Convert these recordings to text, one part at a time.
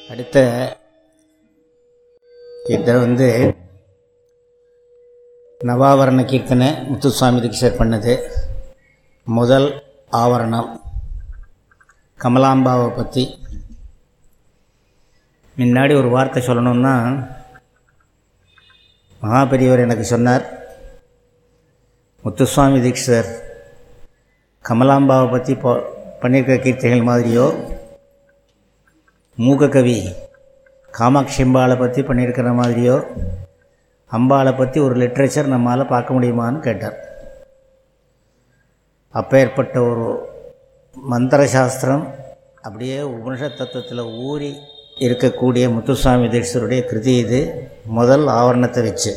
அடுத்த கீர்த்தனை வந்து நவாவரண கீர்த்தனை முத்துசுவாமி தீட்சர் பண்ணது முதல் ஆவரணம் கமலாம்பாவை பற்றி முன்னாடி ஒரு வார்த்தை சொல்லணும்னா மகாபெரியவர் எனக்கு சொன்னார் முத்துசுவாமி தீட்சிதர் கமலாம்பாவை பற்றி போ பண்ணியிருக்கிற கீர்த்தனைகள் மாதிரியோ மூககவி காமாட்சி அம்பாளை பற்றி பண்ணியிருக்கிற மாதிரியோ அம்பாளை பற்றி ஒரு லிட்ரேச்சர் நம்மளால் பார்க்க முடியுமான்னு கேட்டார் அப்பேற்பட்ட ஒரு மந்திர சாஸ்திரம் அப்படியே உபனிஷத் தத்துவத்தில் ஊறி இருக்கக்கூடிய முத்துசுவாமி தீட்சருடைய கிருதி இது முதல் ஆவரணத்தை வச்சு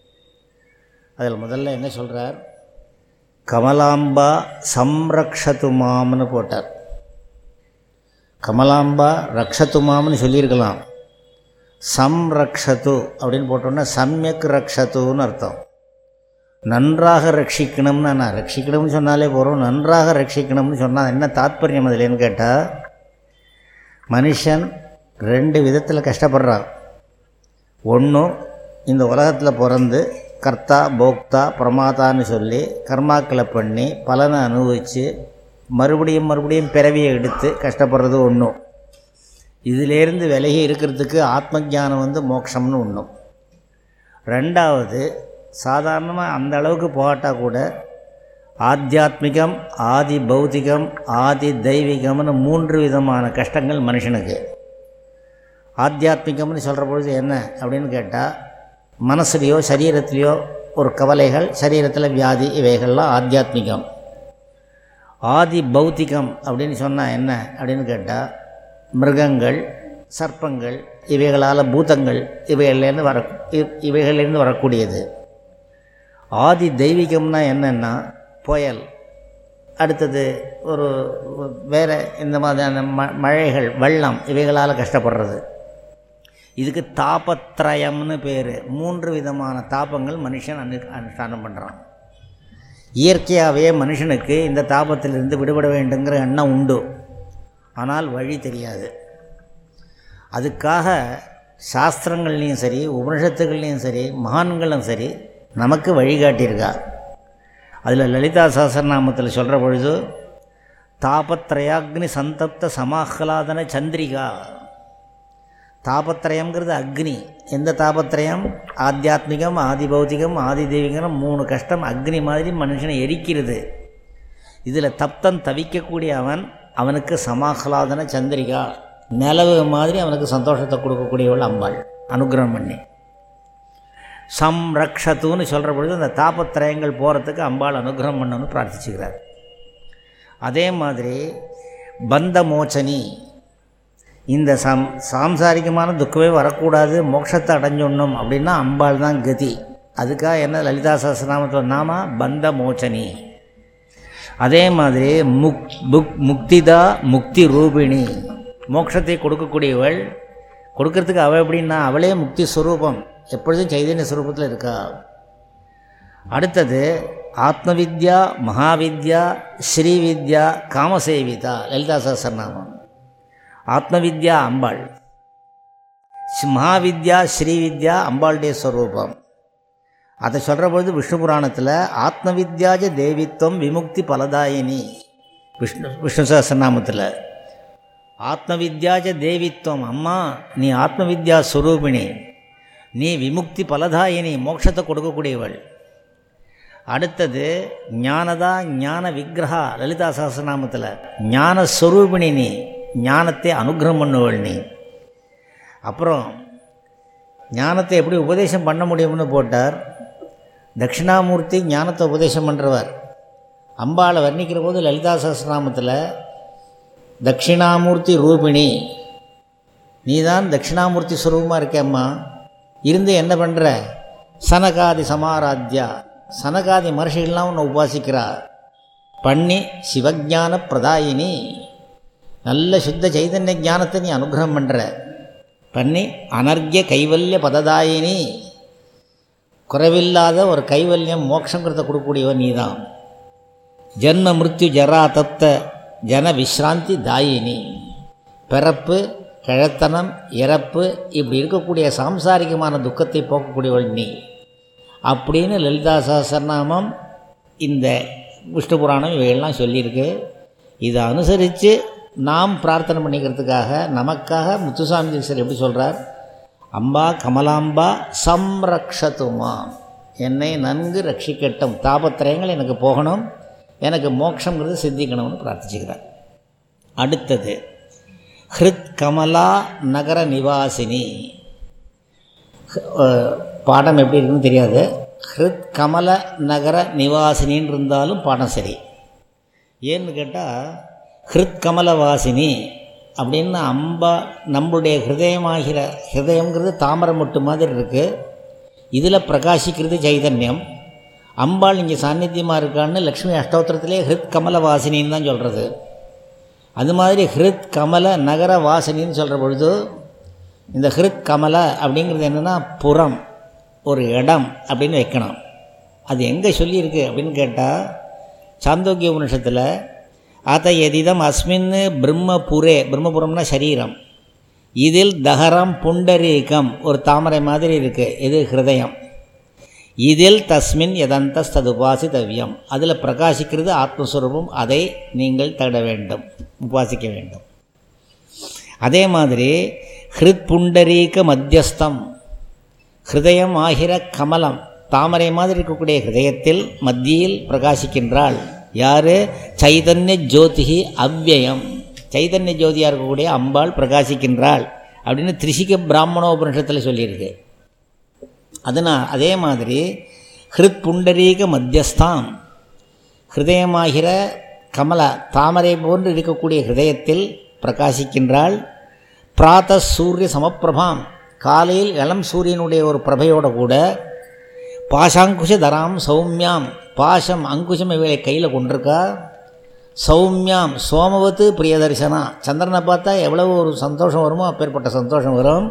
அதில் முதல்ல என்ன சொல்கிறார் கமலாம்பா சம்ரக்ஷது மாம்னு போட்டார் கமலாம்பா ரக்ஷத்து மாம்னு சொல்லியிருக்கலாம் சம்ரக்ஷது அப்படின்னு போட்டோன்னா சம்யக் ரக்ஷத்துன்னு அர்த்தம் நன்றாக ரட்சிக்கணும்னு நான் ரட்சிக்கணும்னு சொன்னாலே போகிறோம் நன்றாக ரட்சிக்கணும்னு சொன்னால் என்ன தாத்பரியம் அதில்னு கேட்டால் மனுஷன் ரெண்டு விதத்தில் கஷ்டப்படுறான் ஒன்று இந்த உலகத்தில் பிறந்து கர்த்தா போக்தா பிரமாதான்னு சொல்லி கர்மாக்களை பண்ணி பலனை அனுபவித்து மறுபடியும் மறுபடியும் பிறவியை எடுத்து கஷ்டப்படுறது ஒன்றும் இதிலேருந்து விலகி இருக்கிறதுக்கு ஆத்ம ஞானம் வந்து மோட்சம்னு ஒன்றும் ரெண்டாவது சாதாரணமாக அந்த அளவுக்கு போகாட்டால் கூட ஆத்தியாத்மிகம் ஆதி பௌதிகம் ஆதி தெய்வீகம்னு மூன்று விதமான கஷ்டங்கள் மனுஷனுக்கு ஆத்தியாத்மிகம்னு சொல்கிற பொழுது என்ன அப்படின்னு கேட்டால் மனசுலேயோ சரீரத்துலேயோ ஒரு கவலைகள் சரீரத்தில் வியாதி இவைகள்லாம் ஆத்தியாத்மிகம் ஆதி பௌத்திகம் அப்படின்னு சொன்னால் என்ன அப்படின்னு கேட்டால் மிருகங்கள் சர்ப்பங்கள் இவைகளால் பூதங்கள் இவைகள்லேருந்து வர இவைகளிலேருந்து வரக்கூடியது ஆதி தெய்வீகம்னா என்னென்னா புயல் அடுத்தது ஒரு வேறு இந்த மாதிரியான ம மழைகள் வெள்ளம் இவைகளால் கஷ்டப்படுறது இதுக்கு தாபத்ரயம்னு பேர் மூன்று விதமான தாபங்கள் மனுஷன் அனு அனுஷ்டானம் பண்ணுறான் இயற்கையாகவே மனுஷனுக்கு இந்த தாபத்திலிருந்து விடுபட வேண்டுங்கிற எண்ணம் உண்டு ஆனால் வழி தெரியாது அதுக்காக சாஸ்திரங்கள்லேயும் சரி உபனிஷத்துகள்லேயும் சரி மகான்களும் சரி நமக்கு வழிகாட்டியிருக்கா அதில் லலிதா சஹசிரநாமத்தில் சொல்கிற பொழுது தாபத்ரயாக்னி சந்தப்த சமாஹ்லாதன சந்திரிகா தாபத்திரயம்ங்கிறது அக்னி எந்த தாபத்திரயம் ஆத்தியாத்மிகம் ஆதி பௌத்திகம் ஆதி தெய்வீகம் மூணு கஷ்டம் அக்னி மாதிரி மனுஷனை எரிக்கிறது இதில் தப்தன் தவிக்கக்கூடிய அவன் அவனுக்கு சமாஹ்லாதன சந்திரிகா நிலவு மாதிரி அவனுக்கு சந்தோஷத்தை கொடுக்கக்கூடியவள் அம்பாள் அனுகிரகம் பண்ணி சம்ரக்ஷத்துன்னு சொல்கிற பொழுது அந்த தாபத்திரயங்கள் போகிறதுக்கு அம்பாள் அனுகிரகம் பண்ணணும்னு பிரார்த்திச்சுக்கிறார் அதே மாதிரி பந்த மோச்சனி இந்த சம் சாம்சாரிகமான துக்கமே வரக்கூடாது மோட்சத்தை அடைஞ்சுடணும் அப்படின்னா அம்பாள் தான் கதி அதுக்காக என்ன லலிதா சஹசிரநாமத்தில் நாம பந்த மோச்சனி அதே மாதிரி முக் புக் முக்திதா முக்தி ரூபிணி மோட்சத்தை கொடுக்கக்கூடியவள் கொடுக்கறதுக்கு அவள் எப்படின்னா அவளே முக்தி ஸ்வரூபம் எப்பொழுதும் சைதன்ய ஸ்வரூபத்தில் இருக்கா அடுத்தது ஆத்மவித்யா மகாவித்யா ஸ்ரீவித்யா காமசேவிதா லலிதா சஹசிரநாமம் ஆத்மவித்யா அம்பாள் மகாவித்யா ஸ்ரீவித்யா அம்பாளுடைய ஸ்வரூபம் அதை சொல்கிற பொழுது விஷ்ணு புராணத்தில் ஆத்மவித்யாஜ தேவித்வம் விமுக்தி பலதாயினி விஷ்ணு விஷ்ணு சஹசிரநாமத்தில் ஆத்மவித்யாஜ தேவித்வம் அம்மா நீ ஆத்மவித்யா ஸ்வரூபிணி நீ விமுக்தி பலதாயினி மோட்சத்தை கொடுக்கக்கூடியவள் அடுத்தது ஞானதா ஞான விக்கிரகா லலிதா சஹசிரநாமத்தில் ஞான ஸ்வரூபிணி நீ ஞானத்தை அனுகிரகம் பண்ணுவள் நீ அப்புறம் ஞானத்தை எப்படி உபதேசம் பண்ண முடியும்னு போட்டார் தட்சிணாமூர்த்தி ஞானத்தை உபதேசம் பண்ணுறவர் அம்பாளை வர்ணிக்கிற போது லலிதா சஹசிரநாமத்தில் தட்சிணாமூர்த்தி ரூபிணி நீ தான் தட்சிணாமூர்த்தி ஸ்வரூபமாக இருக்கேம்மா இருந்து என்ன பண்ணுற சனகாதி சமாராத்யா சனகாதி மகர்ஷிகள்லாம் உன்னை உபாசிக்கிறா பண்ணி சிவஜான பிரதாயினி நல்ல சுத்த சைதன்ய ஞானத்தை நீ அனுகிரகம் பண்ணுற பண்ணி அனர்கிய கைவல்ய பததாயினி குறைவில்லாத ஒரு கைவல்யம் மோட்சங்கிறத கொடுக்கக்கூடியவன் நீ தான் ஜன்ம மிருத்யு ஜரா தப்த ஜன விஸ்ராந்தி தாயினி பிறப்பு கிழத்தனம் இறப்பு இப்படி இருக்கக்கூடிய சாம்சாரிகமான துக்கத்தை போக்கக்கூடியவள் நீ அப்படின்னு லலிதா சஹஸ்ரநாமம் இந்த விஷ்ணு புராணம் இவையெல்லாம் சொல்லியிருக்கு இதை அனுசரித்து நாம் பிரார்த்தனை பண்ணிக்கிறதுக்காக நமக்காக முத்துசாமி தீட்சர் எப்படி சொல்கிறார் அம்பா கமலாம்பா சம்ரக்ஷத்துமா என்னை நன்கு ரட்சிக்கட்டும் தாபத்திரயங்கள் எனக்கு போகணும் எனக்கு மோட்சங்கிறது சித்திக்கணும்னு பிரார்த்திச்சுக்கிறார் அடுத்தது ஹிருத் கமலா நகர நிவாசினி அஹ், பாடம் எப்படி இருக்குன்னு தெரியாது ஹிருத் கமல நகர நிவாசினின்னு இருந்தாலும் பாடம் சரி ஏன்னு கேட்டால் ஹிருத் கமலவாசினி அப்படின்னு அம்பா நம்மளுடைய ஹிருதயமாகிற ஹிருதயங்கிறது தாமரை மொட்டு மாதிரி இருக்குது இதில் பிரகாசிக்கிறது சைதன்யம் அம்பாள் இங்கே சாநித்தியமாக இருக்கான்னு லக்ஷ்மி அஷ்டோத்திரத்திலே ஹிருத் கமலவாசினின்னு தான் சொல்கிறது அது மாதிரி ஹிருத் கமல நகர வாசினின்னு சொல்கிற பொழுது இந்த ஹிருத் கமல அப்படிங்கிறது என்னென்னா புறம் ஒரு இடம் அப்படின்னு வைக்கணும் அது எங்கே சொல்லியிருக்கு அப்படின்னு கேட்டால் சாந்தோக்கிய உபனிஷத்தில் அத எதிதம் அஸ்மின் பிரம்மபுரே பிரம்மபுரம்னா சரீரம் இதில் தகரம் புண்டரீகம் ஒரு தாமரை மாதிரி இருக்குது இது ஹிருதயம் இதில் தஸ்மின் எதந்தஸ்தது உபாசித்தவ்யம் அதில் பிரகாசிக்கிறது ஆத்மஸ்வரூபம் அதை நீங்கள் தேட வேண்டும் உபாசிக்க வேண்டும் அதே மாதிரி ஹிருத் புண்டரீக மத்தியஸ்தம் ஹிருதயம் ஆகிற கமலம் தாமரை மாதிரி இருக்கக்கூடிய ஹிருதயத்தில் மத்தியில் பிரகாசிக்கின்றாள் யார் சைதன்ய ஜோதிகி அவ்யயம் சைதன்ய ஜோதியாக இருக்கக்கூடிய அம்பாள் பிரகாசிக்கின்றாள் அப்படின்னு திரிசிக பிராமணோபனிஷத்தில் சொல்லியிருக்கு அதனால் அதே மாதிரி ஹிருத் புண்டரீக மத்தியஸ்தாம் ஹிருதயமாகிற கமல தாமரை போன்று இருக்கக்கூடிய ஹிருதயத்தில் பிரகாசிக்கின்றாள் பிராத சூரிய சமப்பிரபாம் காலையில் இளம் சூரியனுடைய ஒரு பிரபையோட கூட பாசாங்குஷ தராம் சௌமியாம் பாசம் அங்குஷம் இவைகளை கையில் கொண்டிருக்கா சௌமியாம் சோமவத்து பிரியதர்சனா சந்திரனை பார்த்தா எவ்வளவு ஒரு சந்தோஷம் வருமோ அப்பேற்பட்ட சந்தோஷம் வரும்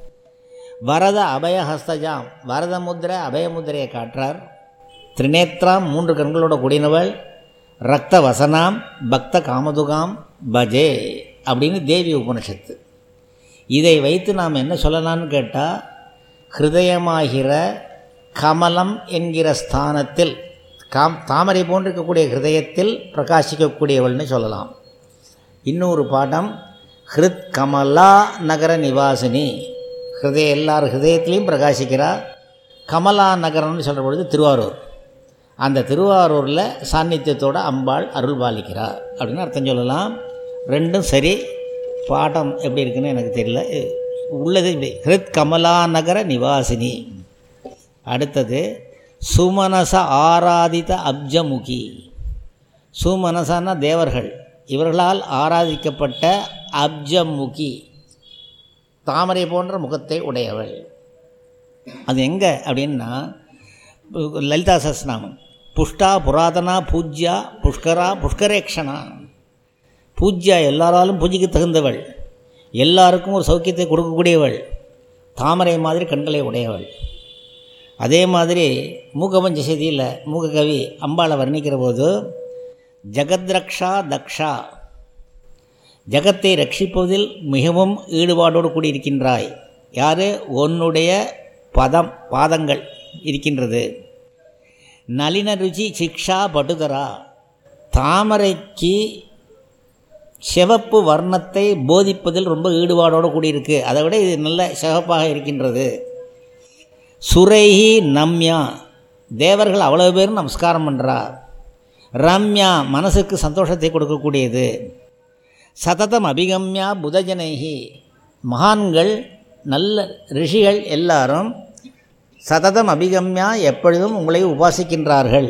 வரத அபய ஹஸ்தஜாம் வரத முத்திரை அபய முத்திரையை காட்டுறார் திரிநேத்ராம் மூன்று கண்களோட கூடினவள் ரக்த வசனாம் பக்த காமதுகாம் பஜே அப்படின்னு தேவி உபனிஷத்து இதை வைத்து நாம் என்ன சொல்லலாம்னு கேட்டால் ஹிருதயமாகிற கமலம் என்கிற ஸ்தானத்தில் காம் தாமரை போன்று இருக்கக்கூடிய ஹிருதயத்தில் பிரகாசிக்கக்கூடியவள்னு சொல்லலாம் இன்னொரு பாடம் ஹிருத் கமலா நகர நிவாசினி ஹிருதய எல்லார் ஹிருதயத்திலையும் பிரகாசிக்கிறா கமலா நகரம்னு சொல்கிற பொழுது திருவாரூர் அந்த திருவாரூரில் சாநித்தியத்தோட அம்பாள் அருள் பாலிக்கிறார் அப்படின்னு அர்த்தம் சொல்லலாம் ரெண்டும் சரி பாடம் எப்படி இருக்குன்னு எனக்கு தெரியல உள்ளது இப்படி ஹிருத் கமலா நகர நிவாசினி அடுத்தது சுமனச ஆராதித அப்ஜமுகி சுமனசான தேவர்கள் இவர்களால் ஆராதிக்கப்பட்ட அப்ஜமுகி தாமரை போன்ற முகத்தை உடையவள் அது எங்கே அப்படின்னா லலிதா சஸ்நாமம் புஷ்டா புராதனா பூஜ்யா புஷ்கரா புஷ்கரேக்ஷனா பூஜ்யா எல்லாராலும் பூஜைக்கு தகுந்தவள் எல்லாருக்கும் ஒரு சௌக்கியத்தை கொடுக்கக்கூடியவள் தாமரை மாதிரி கண்களை உடையவள் அதே மாதிரி மூகபஞ்ச செய்தியில் மூககவி அம்பாளை வர்ணிக்கிற போது ஜெகத்ரக்ஷா தக்ஷா ஜகத்தை ரட்சிப்பதில் மிகவும் ஈடுபாடோடு கூடியிருக்கின்றாய் யார் உன்னுடைய பதம் பாதங்கள் இருக்கின்றது நளின ருச்சி சிக்ஷா படுதரா தாமரைக்கு சிவப்பு வர்ணத்தை போதிப்பதில் ரொம்ப ஈடுபாடோடு கூடியிருக்கு அதை விட இது நல்ல சிவப்பாக இருக்கின்றது சுரைஹி நம்யா தேவர்கள் அவ்வளோ பேரும் நமஸ்காரம் பண்ணுறா ரம்யா மனசுக்கு சந்தோஷத்தை கொடுக்கக்கூடியது சததம் அபிகம்யா புதஜனைஹி மகான்கள் நல்ல ரிஷிகள் எல்லாரும் சததம் அபிகம்யா எப்பொழுதும் உங்களை உபாசிக்கின்றார்கள்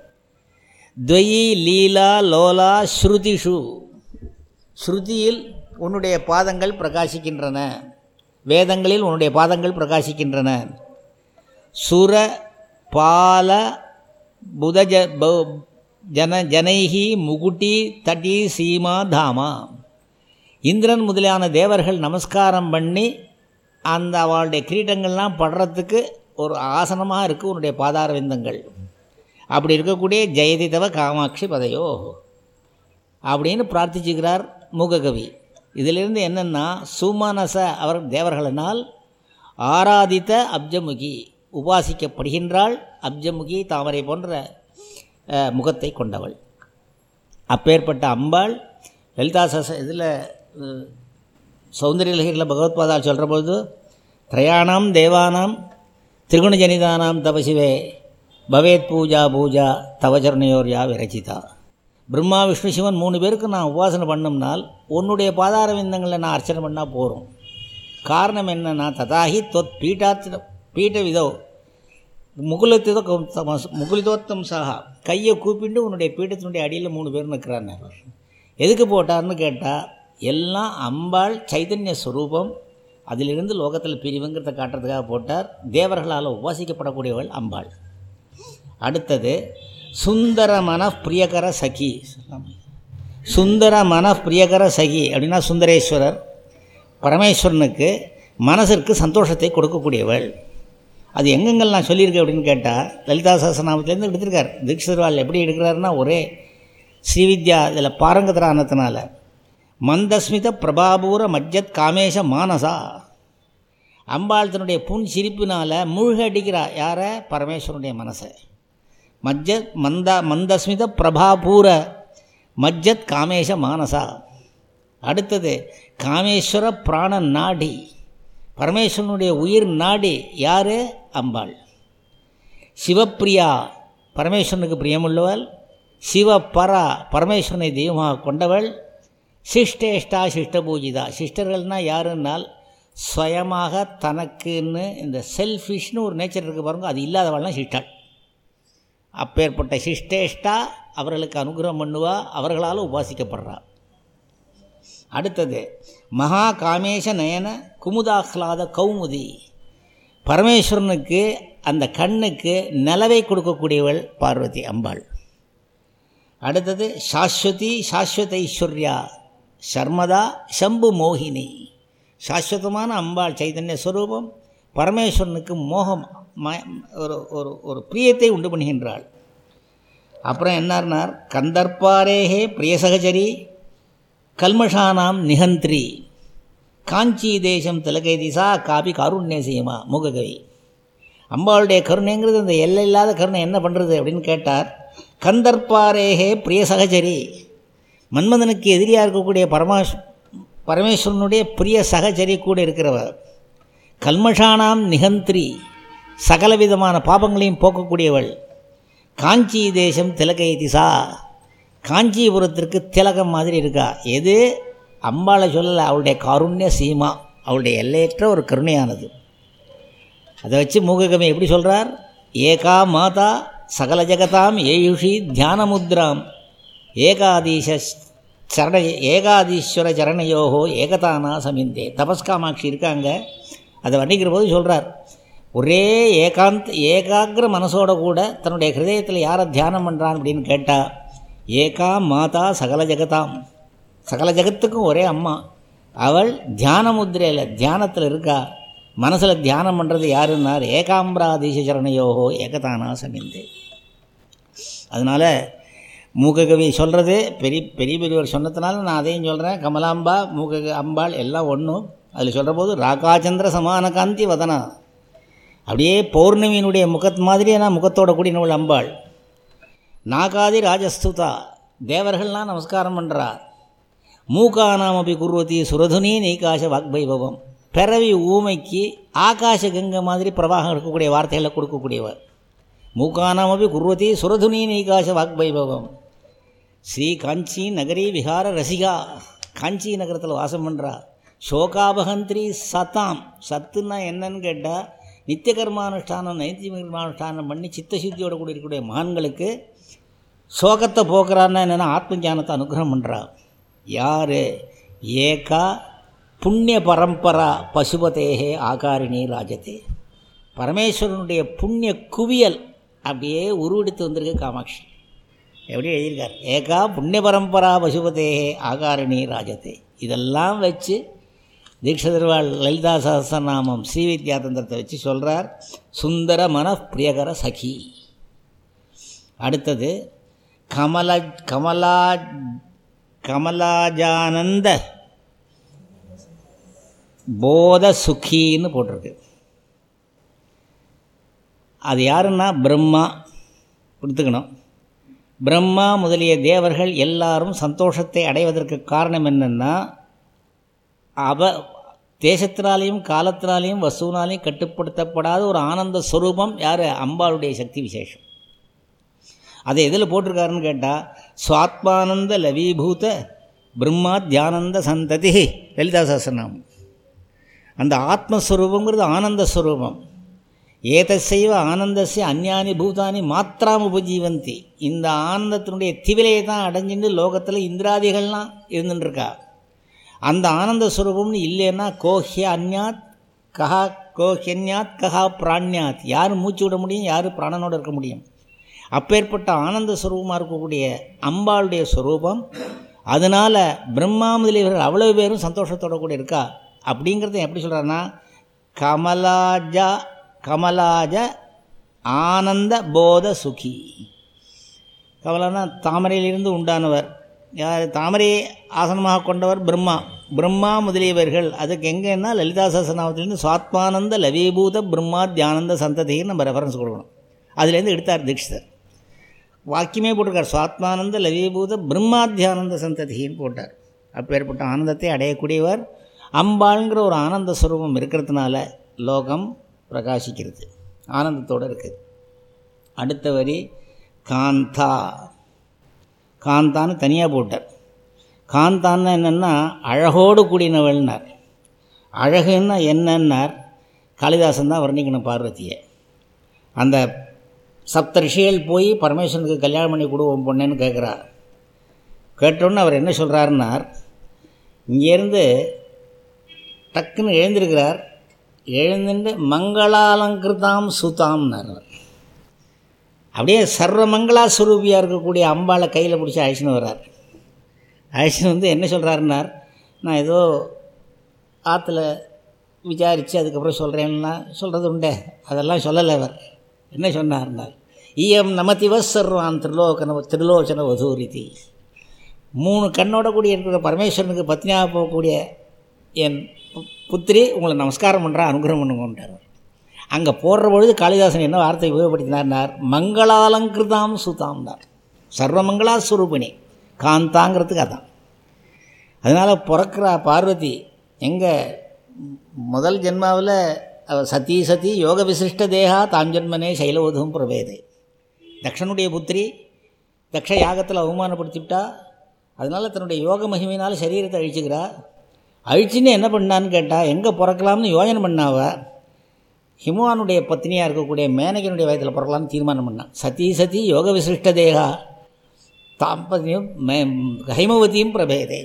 துவயி லீலா லோலா ஸ்ருதிஷு ஸ்ருதியில் உன்னுடைய பாதங்கள் பிரகாசிக்கின்றன வேதங்களில் உன்னுடைய பாதங்கள் பிரகாசிக்கின்றன சுர பால புதஜ பௌ- ஜன ஜனைஹி முகுட்டி தட்டி சீமா தாமா இந்திரன் முதலியான தேவர்கள் நமஸ்காரம் பண்ணி அந்த அவளுடைய கிரீட்டங்கள்லாம் படுறதுக்கு ஒரு ஆசனமாக இருக்குது உன்னுடைய பாதார விந்தங்கள் அப்படி இருக்கக்கூடிய ஜெயதிதவ காமாட்சி பதையோ அப்படின்னு பிரார்த்திச்சுக்கிறார் மூககவி இதிலிருந்து என்னென்னா சுமனச அவர் தேவர்களினால் ஆராதித்த அப்ஜமுகி உபாசிக்கப்படுகின்றாள் அப்ஜமுகி தாமரை போன்ற அஹ், முகத்தை கொண்டவள் அப்பேற்பட்ட அம்பாள் லலிதா சச இதில் சௌந்தரியலகிரியில் பகவத்பாதா சொல்கிற பொழுது திரயாணாம் தேவானாம் திரிகுணஜனிதானாம் தபசிவே பவேத் பூஜா பூஜா தவச்சரணையோர் யா விரச்சிதா பிரம்மா விஷ்ணு சிவன் மூணு பேருக்கு நான் உபாசனை பண்ணோம்னால் உன்னுடைய பாதார விந்தங்களில் நான் அர்ச்சனை பண்ணால் போகிறோம் காரணம் என்னன்னா ததாகி தொத் பீட்டாத் பீட்ட விதோ முகுலத்திதோ முகுலிதோத்தம் சாகா கையை கூப்பிட்டு உன்னுடைய பீடத்தினுடைய அடியில் மூணு பேர் நிற்கிறாங்க எதுக்கு போட்டார்னு கேட்டால் எல்லாம் அம்பாள் சைதன்ய ஸ்வரூபம் அதிலிருந்து லோகத்தில் பிரிவுங்கிறத காட்டுறதுக்காக போட்டார் தேவர்களால் உபாசிக்கப்படக்கூடியவள் அம்பாள் அடுத்தது சுந்தர மன பிரியகர சகி சுந்தர மன பிரியகர சகி அப்படின்னா சுந்தரேஸ்வரர் பரமேஸ்வரனுக்கு மனசிற்கு சந்தோஷத்தை கொடுக்கக்கூடியவள் அது எங்கெங்கெல்லாம் சொல்லியிருக்கு அப்படின்னு கேட்டால் லலிதா சஹஸ்ரநாமத்திலேருந்து எடுத்திருக்கார் தீட்சிதர்வாள் எப்படி எடுக்கிறாருன்னா ஒரே ஸ்ரீவித்யா இதில் பாரங்கதரானத்தினால மந்தஸ்மித பிரபாபூர மஜ்ஜத் காமேஷ மானசா அம்பாள் தன்னுடைய புன் சிரிப்பினால் மூழ்க அடிக்கிறா யாரை பரமேஸ்வரனுடைய மனசை மஜ்ஜத் மந்த மந்தஸ்மித பிரபாபூர மஜ்ஜத் காமேஷ மானசா அடுத்தது காமேஸ்வர பிராண நாடி பரமேஸ்வரனுடைய உயிர் நாடி யார் அம்பாள் சிவப்பிரியா பரமேஸ்வரனுக்கு பிரியமுள்ளவள் சிவபரா பரமேஸ்வரனை தெய்வமாக கொண்டவள் சிஷ்டேஷ்டா சிஷ்டபூஜிதா சிஸ்டர்கள்னால் யாருன்னால் சுயமாக தனக்குன்னு இந்த செல்ஃபிஷ்னு ஒரு நேச்சர் இருக்குது பாருங்க அது இல்லாதவள்லாம் சிஷ்டாள் அப்பேற்பட்ட சிஷ்டேஷ்டா அவர்களுக்கு அனுகிரகம் பண்ணுவா அவர்களால் உபாசிக்கப்படுறா அடுத்தது மகா காமேஷ நயன குமுதாஹ்லாத கௌமுதி பரமேஸ்வரனுக்கு அந்த கண்ணுக்கு நிலவை கொடுக்கக்கூடியவள் பார்வதி அம்பாள் அடுத்தது சாஸ்வதி சாஸ்வத ஐஸ்வர்யா சர்மதா சம்பு மோகினி சாஸ்வதமான அம்பாள் சைதன்ய ஸ்வரூபம் பரமேஸ்வரனுக்கு மோகம் ம- ஒரு ஒரு ஒரு பிரியத்தை உண்டு பண்ணுகின்றாள் அப்புறம் என்னார்னார் கந்தர்பாரேகே பிரியசகச்சரி கல்மஷானாம் நிகந்திரி காஞ்சி தேசம் திலகை திசா காபி காருண்யசீமா மூககவி அம்பாளுடைய கருணைங்கிறது அந்த எல்லை இல்லாத கருணை என்ன பண்ணுறது அப்படின்னு கேட்டார் கந்தர்பாரேகே பிரிய சகச்சரி மன்மதனுக்கு எதிரியாக இருக்கக்கூடிய பரமாஷ் பரமேஸ்வரனுடைய பிரிய சகச்சரி கூட இருக்கிறவர் கல்மஷானாம் நிகந்திரி சகலவிதமான பாபங்களையும் போக்கக்கூடியவள் காஞ்சி தேசம் திலகை திசா காஞ்சிபுரத்திற்கு திலகம் மாதிரி இருக்கா எது அம்பாளை சொல்லலை அவளுடைய காருண்ய சீமா அவளுடைய எல்லையற்ற ஒரு கருணையானது அதை வச்சு மூககவி எப்படி சொல்கிறார் ஏகா மாதா சகல ஜெகதாம் ஏயுஷி தியானமுத்ராம் ஏகாதீச சரண ஏகாதீஸ்வர சரணையோகோ ஏகதானா சமிந்தே தபஸ்காமாட்சி இருக்காங்க அதை வர்ணிக்கிற போது சொல்கிறார் ஒரே ஏகாந்த் ஏகாகிர மனசோட கூட தன்னுடைய ஹிருதயத்தில் யாரை தியானம் பண்ணுறான் அப்படின்னு கேட்டால் ஏகா மாதா சகல ஜெகதாம் சகல ஜெகத்துக்கும் ஒரே அம்மா அவள் தியான முத்திரையில் தியானத்தில் இருக்கா மனசில் தியானம் பண்ணுறது யாருன்னார் ஏகாம்பராதீச சரணையோகோ ஏகதானா சமிந்தே அதனால் மூககவி சொல்கிறது பெரிய பெரிய பெரியவர் சொன்னதுனால நான் அதையும் சொல்கிறேன் கமலாம்பா மூக அம்பாள் எல்லாம் ஒன்றும் அதில் சொல்கிற போது ராகாச்சந்திர சமான காந்தி வதனா அப்படியே பௌர்ணமியினுடைய முகத் மாதிரியே நான் முகத்தோட கூடினவள் அம்பாள் நாகாதி ராஜஸ்துதா தேவர்கள்லாம் நமஸ்காரம் பண்ணுறா மூகானாம் அப்படி குர்வதி சுரதுனி நீகாச வாக்பைபவம் பிறவி ஊமைக்கு ஆகாச கங்கை மாதிரி பிரவாகம் இருக்கக்கூடிய வார்த்தைகளை கொடுக்கக்கூடியவர் மூகானாம் அப்படி குர்வதி சுரதுனி நீகாச வாக்பைபவம் ஸ்ரீ காஞ்சி நகரி விஹார ரசிகா காஞ்சி நகரத்தில் வாசம் பண்ணுறா சோகாபகந்திரி சத்தாம் சத்துன்னா என்னன்னு கேட்டால் நித்திய கர்மானுஷ்டானம் நைத்திய கர்மானுஷ்டானம் பண்ணி சித்தசுத்தியோட கூட இருக்கக்கூடிய மகான்களுக்கு சோகத்தை போக்குறான்னா என்னென்னா ஆத்ம ஞானத்தை அனுகிரகம் பண்ணுறா யார் ஏகா புண்ணிய பரம்பரா பசுபதேகே ஆகாரிணி ராஜதே பரமேஸ்வரனுடைய புண்ணிய குவியல் அப்படியே உருவெடுத்து வந்திருக்கு காமாட்சி எப்படி எழுதியிருக்கார் ஏகா புண்ணிய பரம்பரா பசுபதேகே ஆகாரிணி ராஜதே இதெல்லாம் வச்சு தீட்சிதர்வாள் லலிதா சஹஸ்ரநாமம் ஸ்ரீவித்யாதந்திரத்தை வச்சு சொல்கிறார் சுந்தர மன பிரியகர சகி அடுத்தது கமல கமலா கமலாஜானந்த போத சுகின்னு போட்டிருக்கு அது யாருன்னா பிரம்மா கொடுத்துக்கணும் பிரம்மா முதலிய தேவர்கள் எல்லாரும் சந்தோஷத்தை அடைவதற்கு காரணம் என்னென்னா அவ தேசத்தினாலேயும் காலத்தினாலேயும் வசுவினாலையும் கட்டுப்படுத்தப்படாத ஒரு ஆனந்த ஸ்வரூபம் யார் அம்பாளுடைய சக்தி விசேஷம் அதை எதில் போட்டிருக்காருன்னு கேட்டால் சுவாத்மானந்த லவீபூத பிரம்மா தியானந்த சந்ததி லலிதா சஹஸ்ரநாமம் அந்த ஆத்மஸ்வரூபங்கிறது ஆனந்த ஸ்வரூபம் ஏதசைவ ஆனந்தசிய அந்யானி பூதானி மாத்திராம் உபஜீவந்தி இந்த ஆனந்தத்தினுடைய திவிலையை தான் அடைஞ்சிட்டு லோகத்தில் இந்திராதிகள்லாம் இருந்துட்டுருக்கா அந்த ஆனந்த ஸ்வரூபம்னு இல்லைன்னா கோஹ்ய அந்யாத் கஹா கோஹ்யன்யாத் கஹா பிராண்யாத் யார் மூச்சு விட முடியும் யார் பிராணனோடு இருக்க முடியும் அப்பேற்பட்ட ஆனந்த ஸ்வரூபமாக இருக்கக்கூடிய அம்பாளுடைய ஸ்வரூபம் அதனால் பிரம்மா முதலியவர்கள் அவ்வளோ பேரும் சந்தோஷத்தோட கூட இருக்கா அப்படிங்கிறத எப்படி சொல்கிறாருன்னா கமலாஜா கமலாஜ ஆனந்த போத சுகி கமலானா தாமரையிலிருந்து உண்டானவர் யார் தாமரையை ஆசனமாக கொண்டவர் பிரம்மா பிரம்மா முதலியவர்கள் அதுக்கு எங்கன்னா லலிதா சஹஸ்ரநாமத்திலேருந்து சுவாத்மானந்த லவீபூத பிரம்மா தியானந்த சந்ததின்னு நம்ம ரெஃபரன்ஸ் கொடுக்கணும் அதுலேருந்து எடுத்தார் தீட்சிதர் வாக்கியமே போட்டிருக்கார் சுவாத்மானந்த லவீபூத பிரம்மாத்தியானந்த சந்ததின்னு போட்டார் அப்பேற்பட்ட ஆனந்தத்தை அடையக்கூடியவர் அம்பாளுங்கிற ஒரு ஆனந்த ஸ்வரூபம் இருக்கிறதுனால லோகம் பிரகாசிக்கிறது ஆனந்தத்தோடு இருக்குது அடுத்த வரி காந்தா காந்தான்னு தனியாக போட்டார் காந்தான்னு என்னென்னா அழகோடு கூடினவள்னார் அழகுன்னா என்னன்னார் காளிதாசன் தான் வர்ணிக்கணும் பார்வதியை அந்த சப்த ரிஷிகள் போய் பரமேஸ்வரனுக்கு கல்யாணம் பண்ணி கொடுவோம் பொண்ணுன்னு கேட்குறார் கேட்டோன்னு அவர் என்ன சொல்கிறாருன்னார் இங்கேருந்து டக்குன்னு எழுந்திருக்கிறார் எழுந்துட்டு மங்களாலங்கிருதாம் சுதாம்னார் அவர் அப்படியே சர்வ மங்களா சுரூபியாக இருக்கக்கூடிய அம்பாளை கையில் பிடிச்சி அழிச்சுன்னு வர்றார் அழிச்சுன்னு வந்து என்ன சொல்கிறாருன்னார் நான் ஏதோ ஆற்றுல விசாரித்து அதுக்கப்புறம் சொல்கிறேன்னா சொல்கிறது உண்டே அதெல்லாம் சொல்லலை அவர் என்ன சொன்னார்னார் ஈயம் நமதிவ சர்வான் திருலோகன திருலோச்சன வதூரிதி மூணு கண்ணோட கூடிய இருக்கிற பரமேஸ்வரனுக்கு பத்னியாக போகக்கூடிய என் புத்திரி உங்களை நமஸ்காரம் பண்ணுறா அனுகிரகம் பண்ணுங்கன்றார் அங்கே போடுற பொழுது காளிதாசன் என்ன வார்த்தை உபயோகப்படுத்தினார்னார் மங்களாலங்கிருதாம் சுதாம்னார் சர்வமங்களா சுரூபிணி காந்தாங்கிறதுக்கு அதான் அதனால் பிறக்கிற பார்வதி எங்கே முதல் ஜென்மாவில் சதி சதி யோக விசிஷ்ட தேகா தாம் ஜென்மனே சைலவதும் பிரவேதே தக்ஷனுடைய புத்திரி தக்ஷ யாகத்தில் அவமானப்படுத்திவிட்டா அதனால் தன்னுடைய யோக மகிமையினால் சரீரத்தை அழிச்சுக்கிறா அழிச்சுன்னு என்ன பண்ணான்னு கேட்டால் எங்கே பிறக்கலாம்னு யோஜனை பண்ணாவ ஹிமவானுடைய பத்னியாக இருக்கக்கூடிய மேனகனுடைய வயத்தில் பிறக்கலாம்னு தீர்மானம் பண்ணான் சதி சதி யோக விசிஷ்ட தேகா தாம்பதியும் மே ஹைமவதியும் பிரபேதே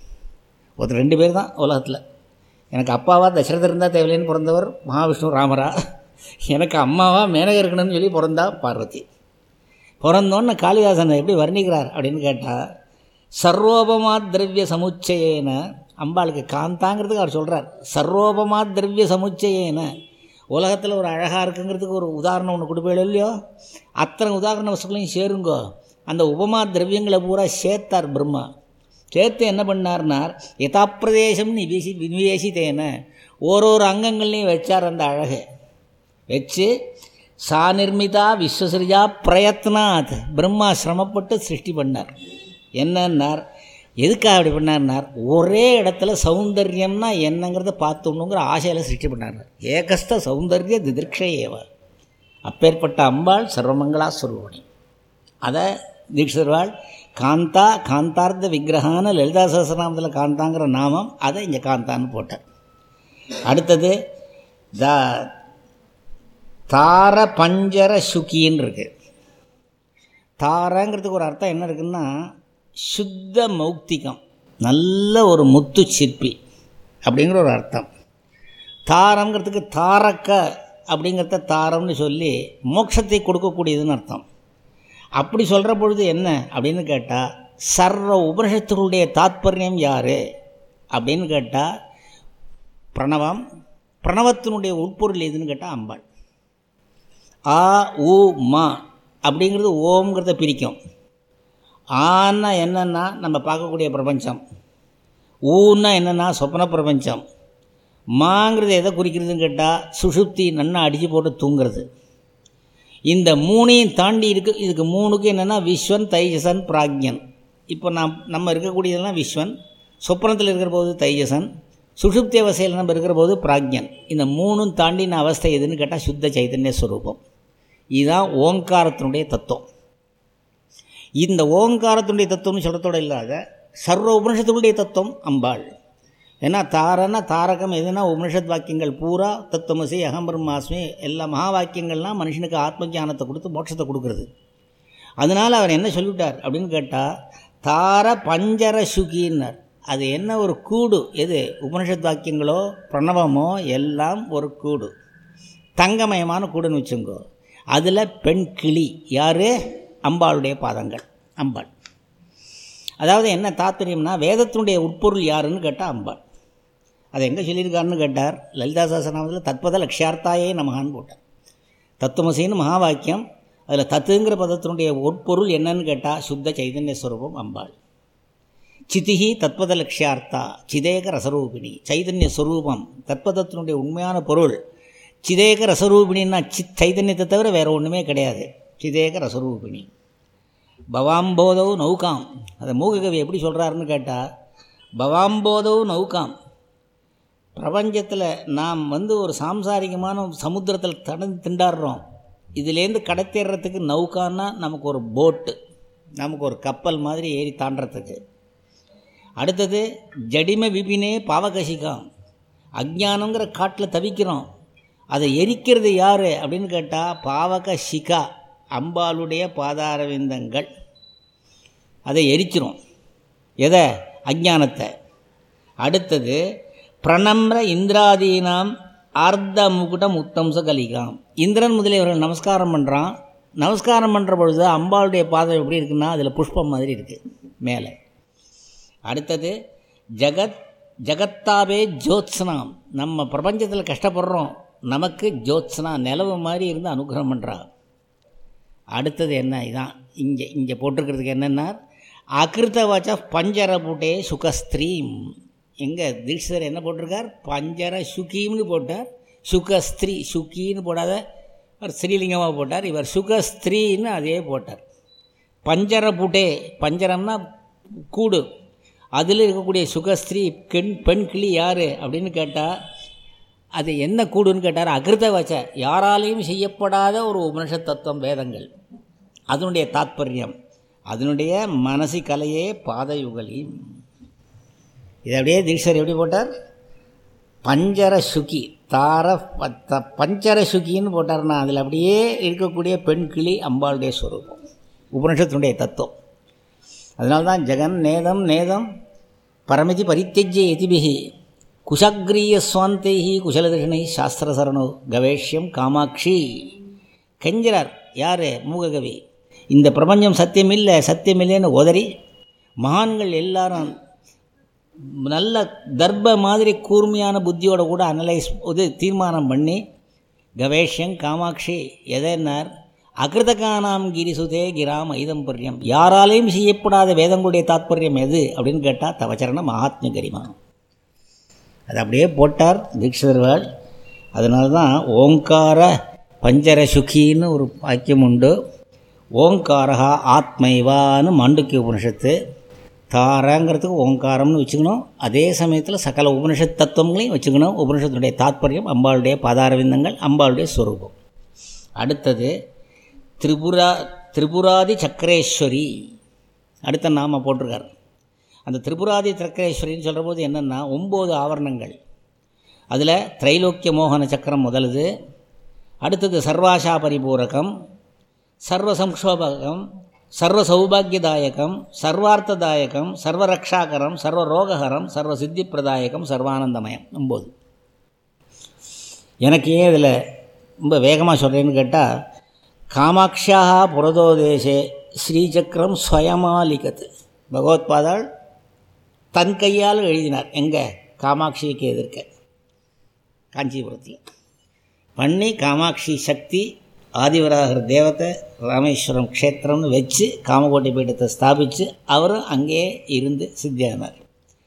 ஒரு ரெண்டு பேர் தான் உலகத்தில் எனக்கு அப்பாவா தசரதர் இருந்தால் தேவையில்லைன்னு பிறந்தவர் மகாவிஷ்ணு ராமரா எனக்கு அம்மாவா மேனக இருக்கணும்னு சொல்லி பிறந்தா பார்வதி பிறந்தோன்னு காளிதாசன் எப்படி வர்ணிக்கிறார் அப்படின்னு கேட்டால் சர்வோபமா திரவிய சமுச்சயேன அம்பாளுக்கு காந்தாங்கிறதுக்கு அவர் சொல்கிறார் சர்வோபமா திரவிய சமுச்சயேன உலகத்தில் ஒரு அழகாக இருக்குங்கிறதுக்கு ஒரு உதாரணம் ஒன்று கொடுப்பேன் இல்லையோ அத்தனை உதாரண வசுக்களையும் சேருங்கோ அந்த உபமா திரவியங்களை பூரா சேர்த்தார் பிரம்மா சேர்த்து என்ன பண்ணார்னார் யதாப்பிரதேசம் நிவேசி விநிவேசித்தேன ஓரொரு அங்கங்கள்லையும் வச்சார் அந்த அழகை வச்சு சா நிர்மிதா விஸ்வசிரிஜா பிரயத்னாத் பிரம்மா சிரமப்பட்டு சிருஷ்டி பண்ணார் என்னன்னார் எதுக்காக அப்படி பண்ணார்னார் ஒரே இடத்துல சௌந்தர்யம்னா என்னங்கிறத பார்த்துணுங்கிற ஆசையில் சிருஷ்டி பண்ணார் ஏகஸ்த சௌந்தர்ய திதிர்க்ஷேவ அப்பேற்பட்ட அம்பாள் சர்வமங்களா சொல்லுவனி அதை தீட்சிதர்வாள் காந்தா காந்தார்த்த விக்கிரகான லலிதா சஹசிரநாமத்தில் காந்தாங்கிற நாமம் அதை இங்கே காந்தான்னு போட்டார் அடுத்தது த தார பஞ்சர சுக்கின்னு இருக்கு தாரங்கிறதுக்கு ஒரு அர்த்தம் என்ன இருக்குன்னா சுத்த மௌக்திகம் நல்ல ஒரு முத்து சிற்பி அப்படிங்கிற ஒரு அர்த்தம் தாரங்கிறதுக்கு தாரக்க அப்படிங்கிறத தாரம்னு சொல்லி மோட்சத்தை கொடுக்கக்கூடியதுன்னு அர்த்தம் அப்படி சொல்கிற பொழுது என்ன அப்படின்னு கேட்டால் சர்வ உபனிஷத்துகளுடைய தாத்பரியம் யார் அப்படின்னு கேட்டால் பிரணவம் பிரணவத்தினுடைய உட்பொருள் எதுன்னு கேட்டால் அம்பாள் ஆ ஊ மா அப்படிங்கிறது ஓம்ங்கிறத பிரிக்கும் ஆன்னா என்னென்னா நம்ம பார்க்கக்கூடிய பிரபஞ்சம் ஊன்னா என்னென்னா சொப்ன பிரபஞ்சம் மாங்கிறது எதை குறிக்கிறதுன்னு கேட்டால் சுஷுப்தி நன்னா அடித்து போட்டு தூங்குறது இந்த மூணையும் தாண்டி இருக்கு இதுக்கு மூணுக்கு என்னென்னா விஸ்வன் தைஜசன் பிராக்ஞன் இப்போ நாம் நம்ம இருக்கக்கூடியதெல்லாம் விஸ்வன் சொப்பனத்தில் இருக்கிற போது தைஜசன் சுஷுப்தி அவஸ்தையில் நம்ம இருக்கிற போது பிராக்ஞன் இந்த மூணும் தாண்டின அவஸ்தை எதுன்னு கேட்டால் சுத்த சைதன்ய ஸ்வரூபம் இதுதான் ஓங்காரத்தினுடைய தத்துவம் இந்த ஓங்காரத்தினுடைய தத்துவம்னு சொல்கிறதோட இல்லாத சர்வ உபனிஷத்துடைய தத்துவம் அம்பாள் ஏன்னா தாரன தாரகம் எதுனா உபனிஷத் வாக்கியங்கள் பூரா தத்துவமசி அகம் பிரம்மாஸ்மி எல்லா மகா வாக்கியங்கள்லாம் மனுஷனுக்கு ஆத்ம ஞானத்தை கொடுத்து மோட்சத்தை கொடுக்குறது அதனால் அவர் என்ன சொல்லிவிட்டார் அப்படின்னு கேட்டால் தார பஞ்சர சுகின்னார் அது என்ன ஒரு கூடு எது உபனிஷத் வாக்கியங்களோ பிரணவமோ எல்லாம் ஒரு கூடு தங்கமயமான கூடுன்னு வச்சுங்கோ அதில் பெண் கிளி யார் அம்பாளுடைய பாதங்கள் அம்பாள் அதாவது என்ன தாத்பரியம்னா வேதத்தினுடைய உட்பொருள் யாருன்னு கேட்டால் அம்பாள் அதை எங்கே சொல்லியிருக்காருன்னு கேட்டார் லலிதா சாஸ்திரநாமத்தில் தத்பத லட்சியார்த்தாயே நமகான்னு போட்டார் தத்துவமசின்னு மகா வாக்கியம் அதில் தத்துங்கிற பதத்தினுடைய உட்பொருள் என்னன்னு கேட்டால் சுத்த சைதன்ய ஸ்வரூபம் அம்பாள் சிதிஹி தத்பத லட்சியார்த்தா சிதேக ரசரூபிணி சைதன்ய ஸ்வரூபம் தத்பதத்தினுடைய உண்மையான பொருள் சிதேக ரசரூபிணின்னா சித் சைதன்யத்தை தவிர வேறு ஒன்றுமே கிடையாது சிதேக ரசரூபிணி பவாம்போதவு நௌகாம் அதை மூககவி எப்படி சொல்கிறாருன்னு கேட்டால் பவாம்போதவு நௌகாம் பிரபஞ்சத்தில் நாம் வந்து ஒரு சாம்சாரிகமான சமுத்திரத்தில் தடந்து திண்டாடுறோம் இதுலேருந்து கடத்தேறதுக்கு நௌகான்னா நமக்கு ஒரு போட்டு நமக்கு ஒரு கப்பல் மாதிரி ஏறி தாண்டறதுக்கு அடுத்தது ஜடிம விபினே பாவகசிகாம் அஜ்ஞானங்கிற காட்டில் தவிக்கிறோம் அதை எரிக்கிறது யார் அப்படின்னு கேட்டால் பாவக சிகா அம்பாளுடைய பாதாரவிந்தங்கள் அதை எரிச்சிரும் எதை அஜானத்தை அடுத்தது பிரணம்ர இந்திராதீனாம் அர்த்த முகுடம் உத்தம்ச கலிகாம் இந்திரன் முதலியவர்கள் நமஸ்காரம் பண்ணுறான் நமஸ்காரம் பண்ணுற பொழுது அம்பாளுடைய பாதம் எப்படி இருக்குன்னா அதில் புஷ்பம் மாதிரி இருக்குது மேலே அடுத்தது ஜகத் ஜகத்தாவே ஜோத்ஸ்னாம் நம்ம பிரபஞ்சத்தில் கஷ்டப்படுறோம் நமக்கு ஜோத்ஸ்னா நிலவு மாதிரி இருந்து அனுகிரகம் பண்ணுறா அடுத்தது என்ன இதான் இங்கே இங்கே போட்டிருக்கிறதுக்கு என்னென்னா அகிருத்த வாச்ச பஞ்சரபுட்டே சுகஸ்திரீம் எங்கே தீட்சிதர் என்ன போட்டிருக்கார் பஞ்சர சுகீம்னு போட்டார் சுகஸ்திரீ சுக்கின்னு போடாத அவர் ஸ்ரீலிங்கமாக போட்டார் இவர் சுகஸ்திரீன்னு அதே போட்டார் பஞ்சரபுட்டே பஞ்சரம்னா கூடு அதில் இருக்கக்கூடிய சுகஸ்திரீ பெண் பெண் கிளி யார் அப்படின்னு கேட்டால் அது என்ன கூடுன்னு கேட்டார் அகிருத வச்ச யாராலையும் செய்யப்படாத ஒரு உபனிஷத் தத்துவம் வேதங்கள் அதனுடைய தாத்பரியம் அதனுடைய மனசு கலையே பாதயுகலி இது அப்படியே தீட்சர் எப்படி போட்டார் பஞ்சர சுகி தார பத்த பஞ்சர சுகின்னு போட்டார்னா அதில் அப்படியே இருக்கக்கூடிய பெண் கிளி அம்பாளுடைய ஸ்வரூபம் உபனிஷத்தினுடைய தத்துவம் அதனால்தான் ஜெகன் நேதம் நேதம் பரமிதி பரித்தஜ்ய எதிபிகி குஷக்ரிய சுவாந்தைஹி குசலதர்ஷனை சாஸ்திரசரணோ கவேஷ்யம் காமாட்சி கெஞ்சிறார் யார் மூககவி இந்த பிரபஞ்சம் சத்தியமில்லை சத்தியமில்லைன்னு உதறி மகான்கள் எல்லாரும் நல்ல தர்ப மாதிரி கூர்மையான புத்தியோட கூட அனலைஸ் இது தீர்மானம் பண்ணி கவேஷ்யம் காமாட்சி எதனார் அகிருதகானாம் கிரிசுதே கிராம் ஐதம்பரியம் யாராலையும் செய்யப்படாத வேதங்களுடைய தாத்பரியம் எது அப்படின்னு கேட்டால் தவச்சரண மகாத்மிய கரிமா அது அப்படியே போட்டார் தீட்சிதர்கள் அதனால தான் ஓங்கார பஞ்சர சுகின்னு ஒரு வாக்கியம் உண்டு ஓங்காரகா ஆத்மைவான்னு மாண்டுக்கிய உபனிஷத்து தாரங்கிறதுக்கு ஓங்காரம்னு வச்சுக்கணும் அதே சமயத்தில் சகல உபனிஷத் தத்துவங்களையும் வச்சுக்கணும் உபனிஷத்துடைய தாத்பரியம் அம்பாளுடைய பாதாரவிந்தங்கள் அம்பாளுடைய ஸ்வரூபம் அடுத்தது திரிபுரா திரிபுராதி சக்கரேஸ்வரி அடுத்த நாம போட்டிருக்கார் அந்த திரிபுராதி சக்கரேஸ்வரின்னு சொல்கிற போது என்னென்னா ஒம்பது ஆவரணங்கள் அதில் திரைலோக்கிய மோகன சக்கரம் முதலுது அடுத்தது சர்வாஷா பரிபூரகம் சர்வ சம்ஷோபகம் சர்வ சௌபாகியதாயகம் சர்வார்த்ததாயகம் சர்வரக்ஷாகரம் சர்வ ரோகஹரம் சர்வ சித்தி பிரதாயகம் சர்வானந்தமயம் ஒம்பது எனக்கு ஏன் இதில் ரொம்ப வேகமாக சொல்கிறேன்னு கேட்டால் காமாட்சியா புரதோதேசே ஸ்ரீசக்கரம் ஸ்வயமாலிகத்து பகவத்பாதாள் தன் கையால் எழுதினார் எங்கே காமாட்சிக்கு எதிர்க்க காஞ்சிபுரத்தில் பண்ணி காமாட்சி சக்தி ஆதிவராகர் தேவத்தை ராமேஸ்வரம் க்ஷேத்திரம்னு வச்சு காமகோட்டை பீடத்தை ஸ்தாபித்து அவரும் அங்கேயே இருந்து சித்தியானார்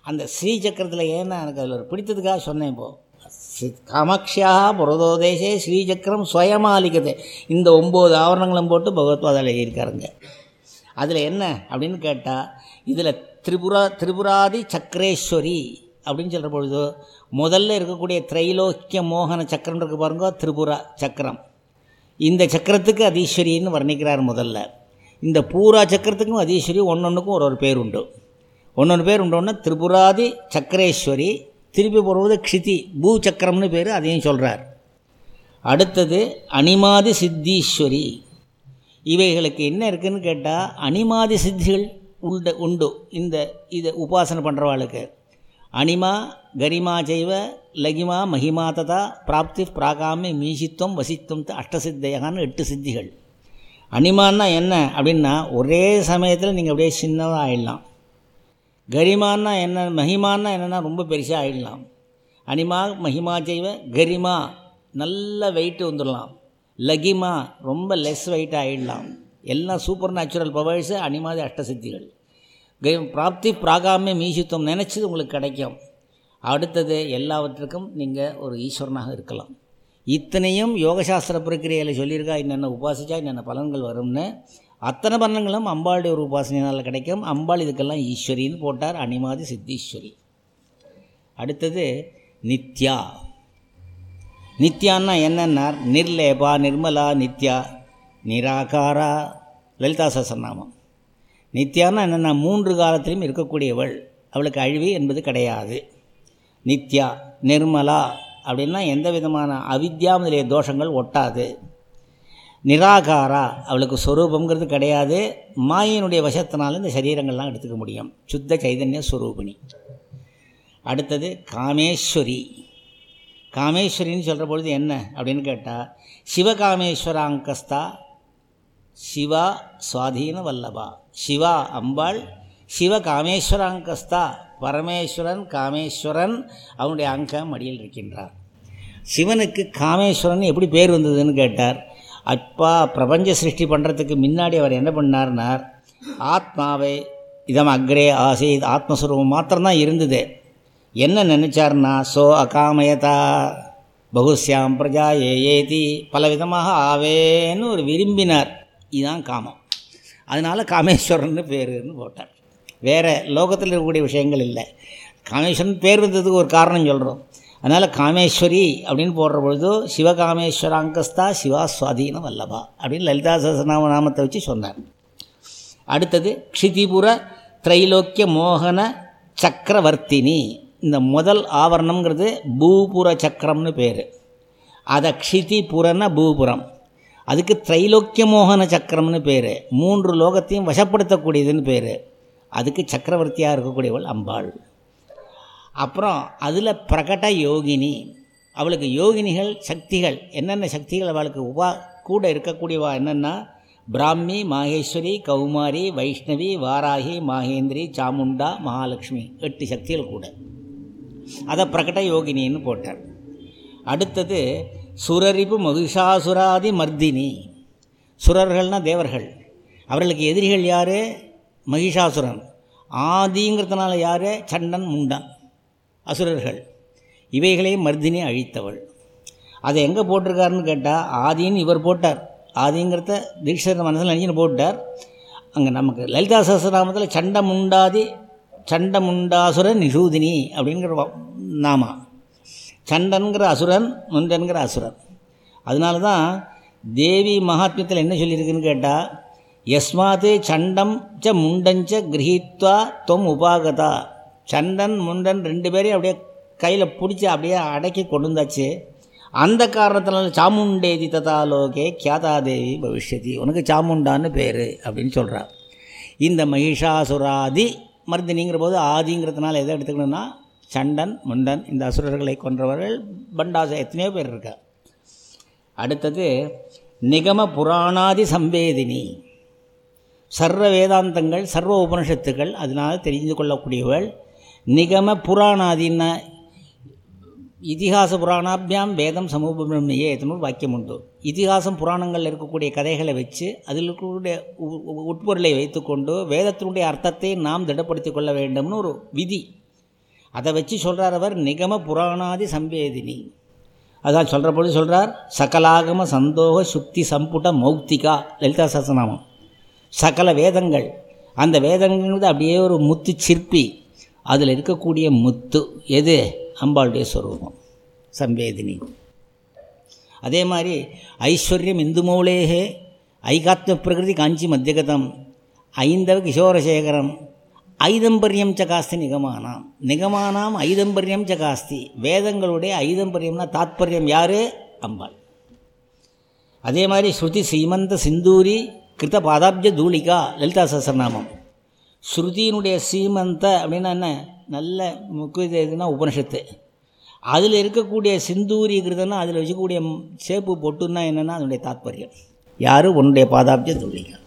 அந்த ஸ்ரீ சக்கரத்தில் ஏன்னா எனக்கு அதில் ஒரு பிடித்ததுக்காக சொன்னேன் இப்போது காமாட்சியா புரதோதேசே ஸ்ரீசக்கரம் சுயமாலிக்கது இந்த ஒம்பது ஆவரணங்களும் போட்டு பகவத்பாதாவில் எழுதியிருக்காருங்க அதில் என்ன அப்படின்னு கேட்டால் இதில் திரிபுரா திரிபுராதி சக்கரேஸ்வரி அப்படின்னு சொல்கிற பொழுது முதல்ல இருக்கக்கூடிய திரைலோக்கிய மோகன சக்கரம் இருக்கு பாருங்க திரிபுரா சக்கரம் இந்த சக்கரத்துக்கு அதீஸ்வரின்னு வர்ணிக்கிறார் முதல்ல இந்த பூரா சக்கரத்துக்கும் அதீஸ்வரி ஒன்றொன்றுக்கும் ஒரு ஒரு பேர் உண்டு ஒன்னொன்று பேர் உண்டோன்னா திரிபுராதி சக்கரேஸ்வரி திருப்பி போடுவது க்ஷிதி பூ சக்கரம்னு பேர் அதையும் சொல்கிறார் அடுத்தது அனிமாதி சித்தீஸ்வரி இவைகளுக்கு என்ன இருக்குன்னு கேட்டால் அனிமாதி சித்திகள் உண்டு உண்டு இந்த இதை உபாசனை பண்ணுறவாளுக்கு அனிமா கரிமா செய்வ லகிமா மகிமா ததா பிராப்தி பிராகாமி மீசித்துவம் வசித்துவம் அஷ்டசித்தையான்னு எட்டு சித்திகள் அனிமான்னா என்ன அப்படின்னா ஒரே சமயத்தில் நீங்கள் அப்படியே சின்னதாக ஆயிடலாம் கரிமான்னா என்ன மகிமான்னா என்னென்னா ரொம்ப பெருசாக ஆயிடலாம் அனிமா மகிமா செய்வ கரிமா நல்ல வெயிட் வந்துடலாம் லகிமா ரொம்ப லெஸ் வெயிட் ஆகிடலாம் எல்லாம் சூப்பர் நேச்சுரல் பவர்ஸு அனிமாதி அஷ்டசித்திகள் கை பிராப்தி பிராகாமே மீசித்துவம் நினச்சது உங்களுக்கு கிடைக்கும் அடுத்தது எல்லாவற்றுக்கும் நீங்கள் ஒரு ஈஸ்வரனாக இருக்கலாம் இத்தனையும் யோகசாஸ்திர பிரக்கிரியில் சொல்லியிருக்கா என்னென்ன உபாசிச்சா என்னென்ன பலன்கள் வரும்னு அத்தனை பலன்களும் அம்பாளுடைய ஒரு உபாசனையினால் கிடைக்கும் அம்பாள் இதுக்கெல்லாம் ஈஸ்வரின்னு போட்டார் அனிமாதி சித்தீஸ்வரி அடுத்தது நித்யா நித்யான்னா என்னன்னார் நிர்லேபா நிர்மலா நித்யா நிராகாரா லலிதா சசநாமம் நித்யான்னா என்னென்னா மூன்று காலத்திலும் இருக்கக்கூடியவள் அவளுக்கு அழிவு என்பது கிடையாது நித்யா நிர்மலா அப்படின்னா எந்த விதமான அவித்யா முதலிய தோஷங்கள் ஒட்டாது நிராகாரா அவளுக்கு சொரூபங்கிறது கிடையாது மாயினுடைய வசத்தினால இந்த சரீரங்கள்லாம் எடுத்துக்க முடியும் சுத்த சைதன்ய ஸ்வரூபிணி அடுத்தது காமேஸ்வரி காமேஸ்வரின்னு சொல்கிற பொழுது என்ன அப்படின்னு கேட்டால் சிவகாமேஸ்வராங்கஸ்தா சிவா சுவாதீன வல்லபா சிவா அம்பாள் சிவ காமேஸ்வராங்கஸ்தா பரமேஸ்வரன் காமேஸ்வரன் அவனுடைய அங்க மடியில் இருக்கின்றார் சிவனுக்கு காமேஸ்வரன் எப்படி பேர் வந்ததுன்னு கேட்டார் அப்பா பிரபஞ்ச சிருஷ்டி பண்ணுறதுக்கு முன்னாடி அவர் என்ன பண்ணார்னார் ஆத்மாவை இதம் அக்ரே ஆசை ஆத்மஸ்வரூபம் மாத்திரம்தான் இருந்தது என்ன நினச்சார்னா சோ அகாமயதா பகுஸ்யாம் பிரஜா ஏ ஏதி பல விதமாக ஆவேன்னு ஒரு விரும்பினார் இதுதான் காமம் அதனால் காமேஸ்வரன் பேருன்னு போட்டார் வேறு லோகத்தில் இருக்கக்கூடிய விஷயங்கள் இல்லை காமேஸ்வரன் பேர் வந்ததுக்கு ஒரு காரணம் சொல்கிறோம் அதனால் காமேஸ்வரி அப்படின்னு போடுற பொழுது சிவகாமேஸ்வராங்கஸ்தா சிவா சுவாதீன வல்லபா அப்படின்னு லலிதா சஹஸ்ரநாம நாமத்தை வச்சு சொன்னார் அடுத்தது க்ஷிதிபுர திரைலோக்கிய மோகன சக்கரவர்த்தினி இந்த முதல் ஆவரணம்ங்கிறது பூபுர சக்கரம்னு பேர் அதை க்ஷிதிபுரன்னா பூபுரம் அதுக்கு திரைலோக்கிய மோகன சக்கரம்னு பேர் மூன்று லோகத்தையும் வசப்படுத்தக்கூடியதுன்னு பேர் அதுக்கு சக்கரவர்த்தியாக இருக்கக்கூடியவள் அம்பாள் அப்புறம் அதில் பிரகட யோகினி அவளுக்கு யோகினிகள் சக்திகள் என்னென்ன சக்திகள் அவளுக்கு உபா கூட இருக்கக்கூடியவா என்னென்னா பிராமி மாகேஸ்வரி கௌமாரி வைஷ்ணவி வாராகி மாகேந்திரி சாமுண்டா மகாலட்சுமி எட்டு சக்திகள் கூட அதை பிரகட யோகினின்னு போட்டார் அடுத்தது சுரரிப்பு மகிஷாசுராதி மர்தினி சுரர்கள்னால் தேவர்கள் அவர்களுக்கு எதிரிகள் யார் மகிஷாசுரன் ஆதிங்கிறதுனால யார் சண்டன் முண்டன் அசுரர்கள் இவைகளையும் மர்தினி அழித்தவள் அதை எங்கே போட்டிருக்காருன்னு கேட்டால் ஆதின்னு இவர் போட்டார் ஆதிங்கிறத தீட்சர் மனசில் நினைச்சுன்னு போட்டார் அங்கே நமக்கு லலிதா சஹசிரநாமத்தில் சண்ட முண்டாதி சண்ட முண்டாசுர நிஷூதினி அப்படிங்கிற நாமா சண்டன்கிற அசுரன் முண்டன்கிற அசுரன் அதனால தான் தேவி மகாத்மியத்தில் என்ன சொல்லியிருக்குன்னு கேட்டால் யஸ்மாத் சண்டம் ச முண்டஞ்ச கிரகித்வா தொம் உபாகதா சண்டன் முண்டன் ரெண்டு பேரையும் அப்படியே கையில் பிடிச்சி அப்படியே அடக்கி கொண்டு வந்தாச்சு அந்த காரணத்தினால சாமுண்டேதி ததாலோகே கியாதாதேவி பவிஷ்யதி உனக்கு சாமுண்டான்னு பேர் அப்படின்னு சொல்கிறார் இந்த மகிஷாசுராதி மர்தினிங்கிற போது ஆதிங்கிறதுனால எதை எடுத்துக்கணும்னா சண்டன் முண்டன் இந்த அசுரர்களை கொன்றவர்கள் பண்டாச எத்தனையோ பேர் இருக்கா அடுத்தது நிகம புராணாதி சம்பேதினி சர்வ வேதாந்தங்கள் சர்வ உபனிஷத்துக்கள் அதனால் தெரிந்து கொள்ளக்கூடியவள் நிகம புராணாதின்னா இதிகாச புராணாபியாம் வேதம் சமூபமியே எத்தனூர் வாக்கியம் உண்டு இதிகாசம் புராணங்களில் இருக்கக்கூடிய கதைகளை வச்சு அதில் இருக்கக்கூடிய உட்பொருளை வைத்துக்கொண்டு வேதத்தினுடைய அர்த்தத்தை நாம் திடப்படுத்தி கொள்ள வேண்டும்னு ஒரு விதி அதை வச்சு சொல்கிறார் அவர் நிகம புராணாதி சம்பேதினி அதான் சொல்கிற பொழுது சொல்கிறார் சகலாகம சந்தோக சுக்தி சம்புட மௌக்திகா லலிதா சசநாமம் சகல வேதங்கள் அந்த வேதங்கிறது அப்படியே ஒரு முத்து சிற்பி அதில் இருக்கக்கூடிய முத்து எது அம்பாளுடைய ஸ்வரூபம் சம்பேதினி அதே மாதிரி ஐஸ்வர்யம் இந்துமௌலேகே ஐகாத்ம பிரகிருதி காஞ்சி மத்தியகதம் ஐந்தவ கிஷோரசேகரம் ஐதம்பரியம் ச காஸ்தி நிகமானாம் நிகமானாம் ஐதம்பரியம் ச காஸ்தி வேதங்களுடைய ஐதம்பரியம்னா தாத்பரியம் யார் அம்பாள் அதே மாதிரி ஸ்ருதி சீமந்த சிந்தூரி கிருத்த பாதாப்ஜ தூளிகா லலிதா சஹஸ்ரநாமம் ஸ்ருதியினுடைய சீமந்த அப்படின்னா என்ன நல்ல முக்கிய இதுனா உபனிஷத்து அதில் இருக்கக்கூடிய சிந்தூரிங்கிறதுனா அதில் வச்சுக்கூடிய சேப்பு பொட்டுன்னா என்னென்னா அதனுடைய தாத்பரியம் யார் உன்னுடைய பாதாப்ஜ தூளிகா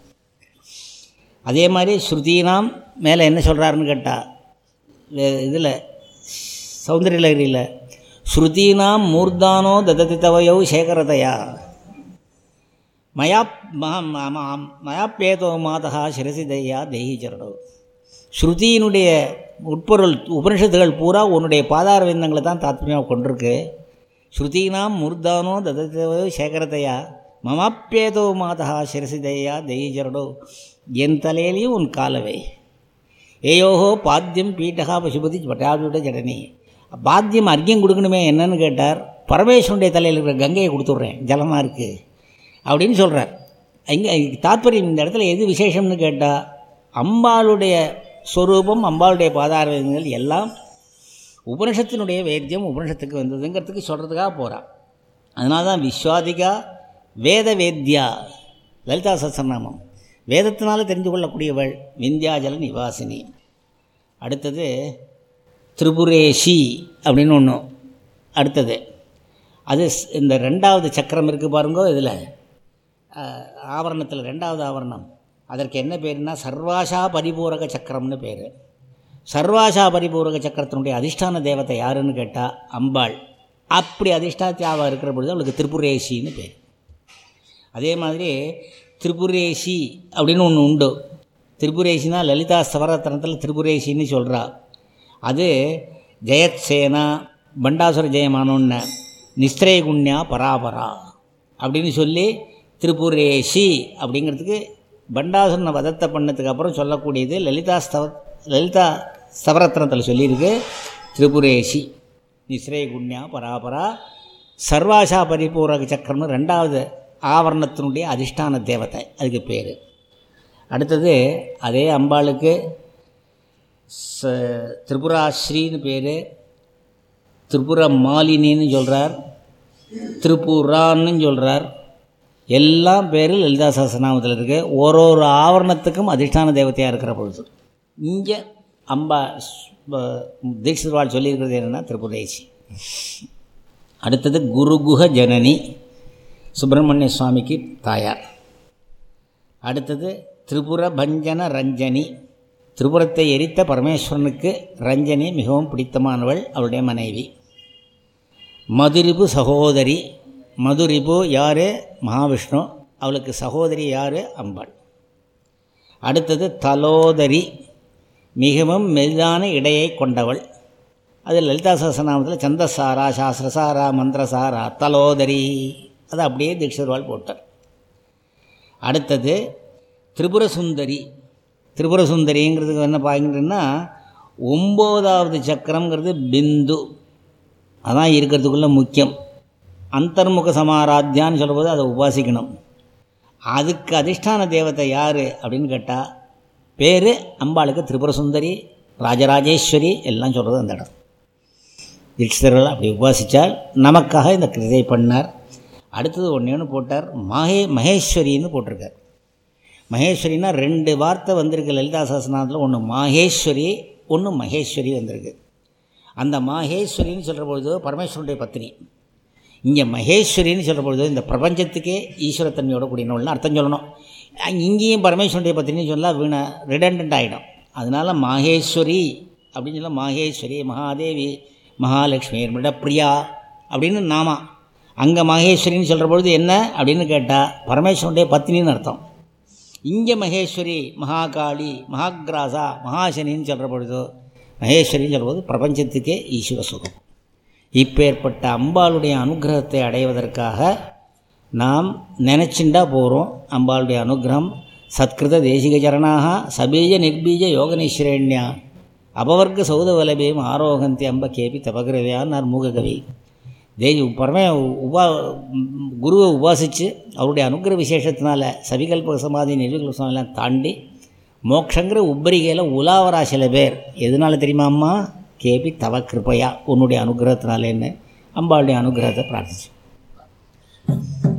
அதே மாதிரி ஸ்ருதினாம் மேலே என்ன சொல்கிறாருன்னு கேட்டால் இதில் சௌந்தரியலகிரியில் ஸ்ருதீனாம் மூர்தானோ தததி தவயோ சேகரதையா மயா மயாப்பேதோ மாதா சிரசி தையா தெய்கி சரணோ ஸ்ருதியினுடைய உட்பொருள் உபனிஷத்துகள் பூரா உன்னுடைய பாதார விந்தங்களை தான் தாத்பரியமாக கொண்டிருக்கு ஸ்ருதீனாம் மூர்தானோ தததி தவயோ சேகரதையா மமாப்பேதோ மாதா சிரசி தையா தெய்கி சரணோ என் தலையிலையும் உன் காலவை ஏயோஹோ பாத்தியம் பீட்டகா பசுபதி பட்டாபியோட ஜடனி பாத்தியம் அர்க்கியம் கொடுக்கணுமே என்னன்னு கேட்டார் பரமேஸ்வரனுடைய தலையில் இருக்கிற கங்கையை கொடுத்துட்றேன் ஜலமாக இருக்குது அப்படின்னு சொல்கிறார் இங்கே தாத்பரியம் இந்த இடத்துல எது விசேஷம்னு கேட்டால் அம்பாளுடைய ஸ்வரூபம் அம்பாளுடைய பாதாரங்கள் எல்லாம் உபனிஷத்தினுடைய வேத்தியம் உபனிஷத்துக்கு வந்ததுங்கிறதுக்கு சொல்கிறதுக்காக போகிறான் அதனால தான் விஸ்வாதிகா வேத வேத்யா லலிதா சத்சநாமம் வேதத்தினால தெரிந்து கொள்ளக்கூடியவள் விந்தியாஜல நிவாசினி அடுத்தது திரிபுரேஷி அப்படின்னு ஒன்று அடுத்தது அது இந்த ரெண்டாவது சக்கரம் இருக்குது பாருங்கோ இதில் ஆவரணத்தில் ரெண்டாவது ஆவரணம் அதற்கு என்ன பேருனா சர்வாஷா பரிபூரக சக்கரம்னு பேர் சர்வாஷா பரிபூரக சக்கரத்தினுடைய அதிஷ்டான தேவதை யாருன்னு கேட்டால் அம்பாள் அப்படி அதிஷ்டாத்தியாவாக இருக்கிற பொழுது அவளுக்கு திரிபுரேஷின்னு பேர் அதே மாதிரி திரிபுரேஷி அப்படின்னு ஒன்று உண்டு திரிபுரேஷினா லலிதா சவரத்தனத்தில் திரிபுரேஷின்னு சொல்கிறா அது ஜெயத்சேனா பண்டாசுர ஜெயமானோன்ன நிஸ்திரேகுண்யா பராபரா அப்படின்னு சொல்லி திரிபுரேஷி அப்படிங்கிறதுக்கு பண்டாசுரனை வதத்தை பண்ணதுக்கு அப்புறம் சொல்லக்கூடியது லலிதா ஸ்தவ லலிதா ஸ்தவரத்னத்தில் சொல்லியிருக்கு திரிபுரேஷி நிஸ்ரேகுண்யா பராபரா சர்வாஷா பரிபூரக சக்கரம்னு ரெண்டாவது ஆவரணத்தினுடைய அதிஷ்டான தேவதை அதுக்கு பேர் அடுத்தது அதே அம்பாளுக்கு ச திரிபுராஸ்ரீன்னு பேர் திரிபுர மாலினின்னு சொல்கிறார் திரிபுரான்னு சொல்கிறார் எல்லாம் பேர் லலிதா சஹஸ்ரநாமத்தில் இருக்குது ஒரு ஒரு ஆவரணத்துக்கும் அதிஷ்டான தேவதையாக இருக்கிற பொழுது இங்கே அம்பா தீட்சிதர்வாள் சொல்லியிருக்கிறது என்னென்னா திரிபுரேசி அடுத்தது குருகுஹ ஜனனி சுப்பிரமணிய சுவாமிக்கு தாயார் அடுத்தது திரிபுர பஞ்சன ரஞ்சனி திரிபுரத்தை எரித்த பரமேஸ்வரனுக்கு ரஞ்சனி மிகவும் பிடித்தமானவள் அவளுடைய மனைவி மதுரிபு சகோதரி மதுரிபு யார் மகாவிஷ்ணு அவளுக்கு சகோதரி யார் அம்பாள் அடுத்தது தலோதரி மிகவும் மெலிதான இடையை கொண்டவள் அது லலிதா சஹஸ்ரநாமத்தில் சந்தசாரா சாஸ்திரசாரா மந்திரசாரா தலோதரி அதை அப்படியே தீட்சிதர்வாள் போட்டார் அடுத்தது திரிபுர சுந்தரி திரிபுர சுந்தரிங்கிறதுக்கு என்ன பார்க்கின்றன்னா ஒம்போதாவது சக்கரங்கிறது பிந்து அதான் இருக்கிறதுக்குள்ள முக்கியம் அந்தர்முக சமாராத்தியான்னு சொல்லும்போது அதை உபாசிக்கணும் அதுக்கு அதிஷ்டான தேவதை யார் அப்படின்னு கேட்டால் பேர் அம்பாளுக்கு திரிபுர சுந்தரி ராஜராஜேஸ்வரி எல்லாம் சொல்கிறது அந்த இடம் தீட்சிதர்கள் அப்படி உபாசித்தால் நமக்காக இந்த கிருதை பண்ணார் அடுத்தது ஒன்று ஒன்று போட்டார் மகே மகேஸ்வரின்னு போட்டிருக்கார் மகேஸ்வரினா ரெண்டு வார்த்தை வந்திருக்கு லலிதா சஹஸ்ரநாமத்தில் ஒன்று மாகேஸ்வரி ஒன்று மகேஸ்வரி வந்திருக்கு அந்த மாகேஸ்வரின்னு சொல்கிற பொழுது பரமேஸ்வரனுடைய பத்னி இங்கே மகேஸ்வரின்னு சொல்கிற பொழுது இந்த பிரபஞ்சத்துக்கே ஈஸ்வரத்தன்மையோட கூடினவள்னு அர்த்தம் சொல்லணும் இங்கேயும் பரமேஸ்வரனுடைய பத்னின்னு சொன்னால் வீண ரிடண்டன்ட் ஆகிடும் அதனால் மாகேஸ்வரி அப்படின்னு சொல்ல மாகேஸ்வரி மகாதேவி மகாலட்சுமி மிடப்பிரியா அப்படின்னு நாமா அங்கே மகேஸ்வரின்னு சொல்கிற பொழுது என்ன அப்படின்னு கேட்டால் பரமேஸ்வரனுடைய பத்னின்னு அர்த்தம் இங்கே மகேஸ்வரி மகாகாளி மகாகிராசா மகாசனின்னு சொல்கிற பொழுது மகேஸ்வரின்னு சொல்லும்போது பிரபஞ்சத்துக்கே ஈஸ்வர சுகம் இப்பேற்பட்ட அம்பாளுடைய அனுகிரகத்தை அடைவதற்காக நாம் நினச்சிண்டா போகிறோம் அம்பாளுடைய அனுகிரகம் சத்கிருத தேசிக சரணாக சபீஜ நிர்பீஜ யோகனீஸ்வரண்யா அபவர்க்க சௌத வலபேம் ஆரோகந்தி அம்ப கேபி தபகிரவையான்னார் மூககவி தேவி பரமே உபா குருவை உபாசித்து அவருடைய அனுகிரக விசேஷத்தினால சவிகல்ப சமாதி நிர்விகல்ப சமாதிலாம் தாண்டி மோட்சங்கிற உப்பரிகையில் உலாவரா சில பேர் எதனால தெரியுமா அம்மா கேபி தவ கிருப்பையா உன்னுடைய அனுகிரகத்தினாலேன்னு அம்பாளுடைய அனுகிரகத்தை பிரார்த்திச்சு